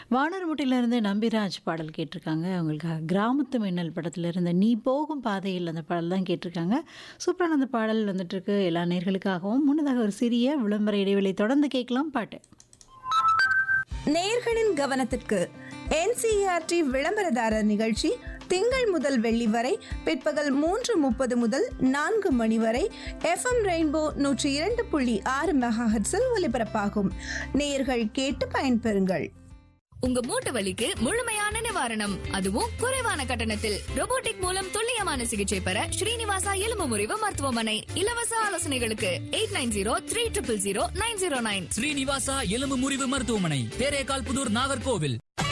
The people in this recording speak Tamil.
வானர்முட்டிலிருந்து நம்பிராஜ் பாடல் கேட்டிருக்காங்க அவங்களுக்காக கிராமத்து மின்னல் படத்துல இருந்த நீ போகும் பாதையில் அந்த பாடல் தான் கேட்டிருக்காங்க சூப்பரான அந்த பாடல் வந்துட்டு இருக்கு எல்லா நேர்களுக்காகவும் முன்னதாக ஒரு சிறிய விளம்பர இடைவெளி தொடர்ந்து கேட்கலாம் பாட்டு நேயர்களின் கவனத்திற்கு என்சிஆர்டி விளம்பரதாரர் நிகழ்ச்சி திங்கள் முதல் வெள்ளி வரை பிற்பகல் மூன்று முப்பது முதல் நான்கு மணி வரை எஃப்எம் ரெயின்போ நூற்றி இரண்டு புள்ளி ஆறு மெகாஹெட்ஸில் ஒலிபரப்பாகும் நேயர்கள் கேட்டு பயன்பெறுங்கள் உங்க மூட்டு வலிக்கு முழுமையான நிவாரணம் அதுவும் குறைவான கட்டணத்தில் robotic மூலம் துல்லியமான சிகிச்சை பெற ஸ்ரீனிவாசா எலும்பு முறிவு மருத்துவமனை இலவச ஆலோசனைகளுக்கு eight nine zero three triple zero nine zero nine Srinivasa எலும்பு முறிவு மருத்துவமனை தேரேகால் புதூர் நாகர்கோவில்